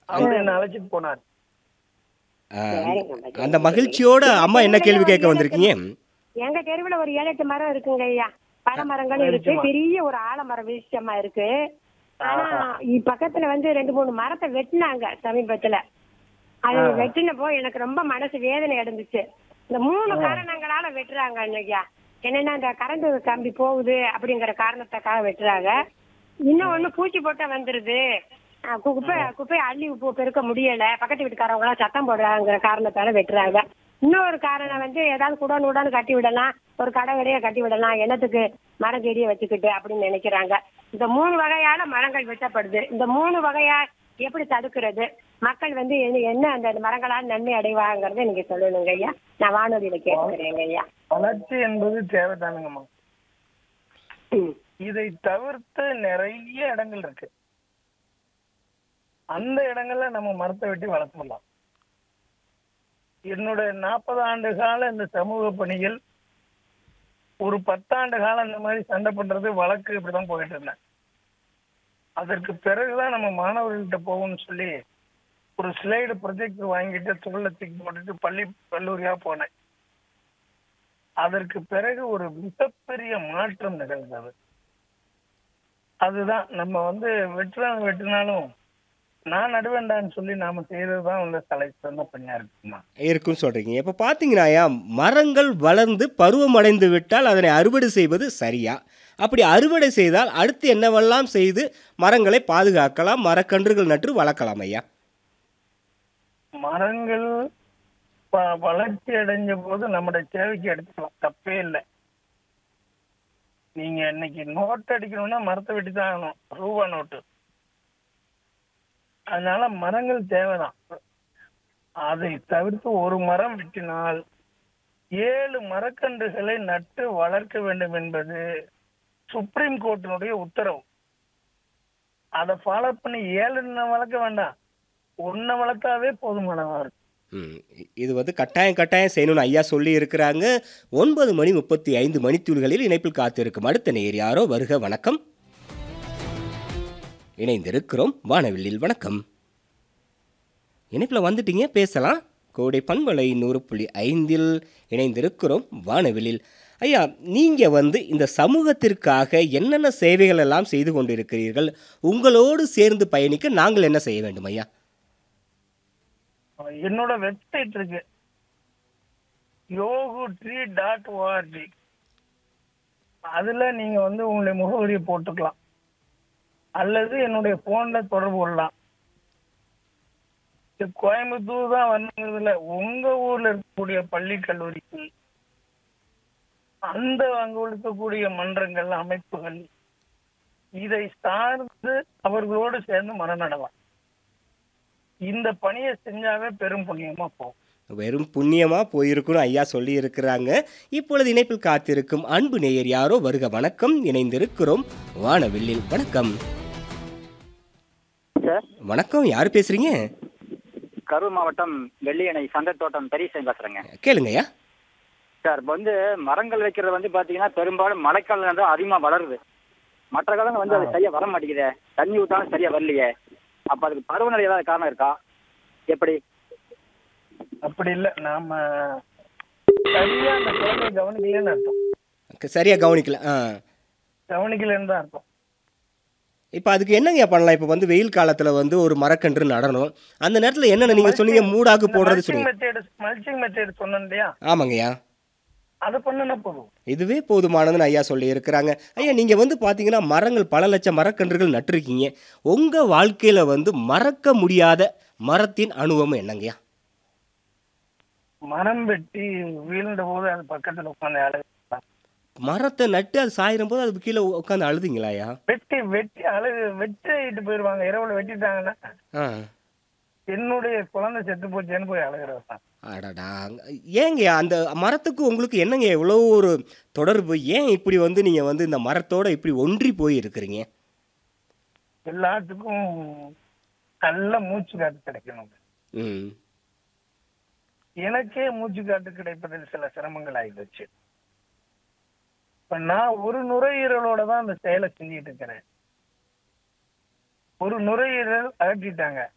அவர் என்ன அழைச்சிட்டு போனார் ஆ, அந்த மகிழ்ச்சியோட அம்மா என்ன கேள்வி கேட்க வந்திருக்கீங்க எங்க தெருவுல ஒரு ஏழு எட்டு மரம் இருக்குங்க ஐயா பல மரங்கள் இருக்கு பெரிய ஒரு ஆலமரம் விருட்சமா இருக்கு ஆனா இ- பக்கத்துல வந்து ரெண்டு மூணு மரத்தை வெட்டினாங்க சமீபத்துல அது வெட்டினப்போ எனக்கு ரொம்ப மனசு வேதனை அடைஞ்சிச்சு இந்த மூணு காரணங்களால வெட்டுறாங்க ஐயா என்னன்னா இந்த கரண்ட் கம்பி போகுது அப்படிங்கிற காரணத்துக்காக வெட்டுறாங்க இன்னும் ஒண்ணு பூச்சி போட்டா வந்துருது அஹ் கு- குப்பை குப்பையை அள்ளி உப்பு பெருக்க முடியல பக்கத்து வீட்டுக்காரவங்க எல்லாம் சத்தம் போடுறாங்கிற காரணத்தால வெட்டுறாங்க இன்னொரு காரணம் வந்து ஏதாவது குடோன் உடான்னு கட்டி விடலாம் ஒரு கடை கடையை கட்டி விடலாம் என்னத்துக்கு மரம் செடியை வச்சுக்கிட்டு அப்படின்னு நினைக்கிறாங்க இந்த மூணு வகையால மரங்கள் வெட்டப்படுது இந்த மூணு வகையா எப்படி தடுக்கிறது மக்கள் வந்து என்ன- என்ன அந்த மரங்களால் நன்மை அடைவாங்கிறத நீங்க சொல்லணுங்க ஐயா நான் வானொலியில கேட்டுக்கிறேங்க ஐயா வளர்ச்சி என்பது தேவைதானுங்கம்மா ம். இதை தவிர்த்து நிறைய இடங்கள் இருக்கு அந்த இடங்கள்ல நம்ம மரத்தை வெட்டி வளர்த்துடலாம் என்னோட நாற்பது ஆண்டு கால இந்த சமூக பணிகள் ஒரு பத்தாண்டு காலம் இந்த மாதிரி சண்டை பண்றது வழக்கு இப்படிதான் போயிட்டு இருந்தேன் அதற்கு பிறகுதான் நம்ம மாணவர்கள்ட்ட போகணும்னு சொல்லி ஒரு ஸ்லைடு ப்ரொஜெக்ட் வாங்கிட்டு தோல்ல தூக்கி போட்டுட்டு பள்ளி கல்லூரியா போனேன் அதற்கு பிறகு ஒரு மிகப்பெரிய மாற்றம் நிகழ்ந்தது அதுதான் நம்ம வந்து வெட்டுறாங்க வெட்டினாலும் நான் நடுவேண்டான்னு சொல்லி நாம செய்யறதுதான் வந்து தலை சிறந்த பணியா இருக்குமா இருக்குன்னு சொல்றீங்க இப்போ பார்த்தீங்கன்னாயா மரங்கள் வளர்ந்து பருவமடைந்து விட்டால் அதனை அறுவடை செய்வது சரியா அப்படி அறுவடை செய்தால் அடுத்து என்னவெல்லாம் செய்து மரங்களை பாதுகாக்கலாம் மரக்கன்றுகள் நட்டு வளர்க்கலாம் ஐயா மரங்கள் வ- வளர்ச்சி அடைஞ்ச போது நம்முடைய தேவைக்கு எடுத்துக்கலாம் தப்பே இல்லை நீங்க இன்னைக்கு நோட் அடிக்கணும்னா மரத்தை வெட்டி தான் ஆகணும் ரூபா நோட்டு அதனால மரங்கள் தேவைதான் அதை தவிர்த்து ஒரு மரம் வெட்டினால் ஏழு மரக்கன்றுகளை நட்டு வளர்க்க வேண்டும் என்பது சுப்ரீம் கோர்ட்டினுடைய உத்தரவு அதை ஃபாலோ பண்ணி ஏழு வளர்க்க வேண்டாம் ஒன்ன வளர்த்தாவே போதுமானதா இருக்கும் ம், இ- இது வந்து கட்டாயம் கட்டாயம் செய்யணும்னு ஐயா சொல்லி இருக்கிறாங்க ஒன்பது மணி முப்பத்தி ஐந்து மணித்துளிகளில் இணைப்பில் காத்திருக்கும் அடுத்த நேர் யாரோ வருக வணக்கம் இணைந்திருக்கிறோம் வானவில்லில் வணக்கம் இணைப்பில் வந்துட்டீங்க பேசலாம் கோடை பண்பலை நூறு புள்ளி ஐந்தில் இணைந்திருக்கிறோம் வானவில்லில் ஐயா நீங்கள் வந்து இந்த சமூகத்திற்காக என்னென்ன சேவைகள் எல்லாம் செய்து கொண்டிருக்கிறீர்கள் உங்களோடு சேர்ந்து பயணிக்க நாங்கள் என்ன செய்ய வேண்டும் ஐயா என்னோட வெப்சைட் இருக்கு யோகு ட்ரீ டாட் ஓஆர்ஜி அதுல நீங்க வந்து உங்களுடைய முகவரியை போட்டுக்கலாம் அல்லது என்னுடைய போன்ல தொடர்பு கொள்ளலாம் இது கோயம்புத்தூர் தான் வரணுங்கிறதுல உங்க ஊர்ல இருக்கக்கூடிய பள்ளி கல்லூரிக்கு அந்த அங்க இருக்கக்கூடிய மன்றங்கள் அமைப்புகள் இதை சார்ந்து அவர்களோடு சேர்ந்து மரம் நடலாம் இந்த பணியை செஞ்சாவே பெரும் புண்ணியமா போகும் வெறும் புண்ணியமா போயிருக்குன்னு ஐயா சொல்லி இருக்கிறாங்க இப்பொழுது இணைப்பில் காத்திருக்கும் அன்பு நேயர் யாரோ வருக வணக்கம் இணைந்திருக்கிறோம் வானவில்லில் வணக்கம் சார் வணக்கம் யார் பேசுறீங்க கரூர் மாவட்டம் வெள்ளியணை சந்தை தோட்டம் பெரியசாமி பேசுறேங்க கேளுங்க ஐயா சார் இப்போ வந்து மரங்கள் வைக்கிறது வந்து பாத்தீங்கன்னா பெரும்பாலும் மழைக்காலம் தான் அதிகமா வளருது மற்ற காலங்கள் வந்து அது சரியா வர மாட்டேங்குதே தண்ணி ஊத்தாலும் சரியா வரலையே அப்ப அதுக்கு பருவநிலை ஏதாவது காரணம் இருக்கா எப்படி அப்படி இல்ல நாம சரியா அந்த குழந்தைய கவனிக்கலன்னு அர்த்தம் சரியா கவனிக்கல ஆ கவனிக்கலன்னு தான் அர்த்தம் இப்போ அதுக்கு என்னங்க பண்ணலாம் இப்போ வந்து வெயில் காலத்தில் வந்து ஒரு மரக்கன்று நடணும் அந்த நேரத்தில் என்னென்ன நீங்கள் சொன்னீங்க மூடாக்கு போடுறது மல்ச்சிங் சொன்னீங்க மெத்தேட் மல்ச்சிங் மெத்தேட் சொன்னேன் இல்லையா ஆமாங்கய்யா அதை பண்ணுனா போதும் இதுவே போதுமானதுன்னு ஐயா சொல்லி இருக்கிறாங்க ஐயா நீங்கள் வந்து பார்த்தீங்கன்னா மரங்கள் பல லட்சம் மரக்கன்றுகள் நட்டிருக்கீங்க உங்கள் வாழ்க்கையில் வந்து மறக்க முடியாத மரத்தின் அனுபவம் என்னங்கய்யா மரம் வெட்டி வீழ்ந்த போது அது பக்கத்துல உட்காந்து அழகு மரத்தை நட்டு அது சாயிரும் போது அது கீழே உட்காந்து அழுதுங்களா ஐயா வெட்டி வெட்டி அழகு வெட்டிட்டு போயிருவாங்க இரவுல வெட்டிட்டாங்கன்னா ஆ என்னுடைய குழந்தை செத்து போச்சேன்னு போய் அழுகிறது தான் அடடா ஏங்கய்யா அந்த மரத்துக்கு உங்களுக்கு என்னங்க எவ்வளோ ஒரு தொடர்பு ஏன் இப்படி வந்து நீங்கள் வந்து இந்த மரத்தோட இப்படி ஒன்றி போய் இருக்கிறீங்க எல்லாத்துக்கும் நல்ல மூச்சு காத்து கிடைக்கணும் ம் எனக்கே மூச்சு காத்து கிடைப்பதில் சில சிரமங்கள் ஆகிடுச்சு இப்ப நான் ஒரு நுரையீரலோட தான் அந்த செயலை செஞ்சுட்டு இருக்கிறேன் ஒரு நுரையீரல் அகற்றிட்டாங்க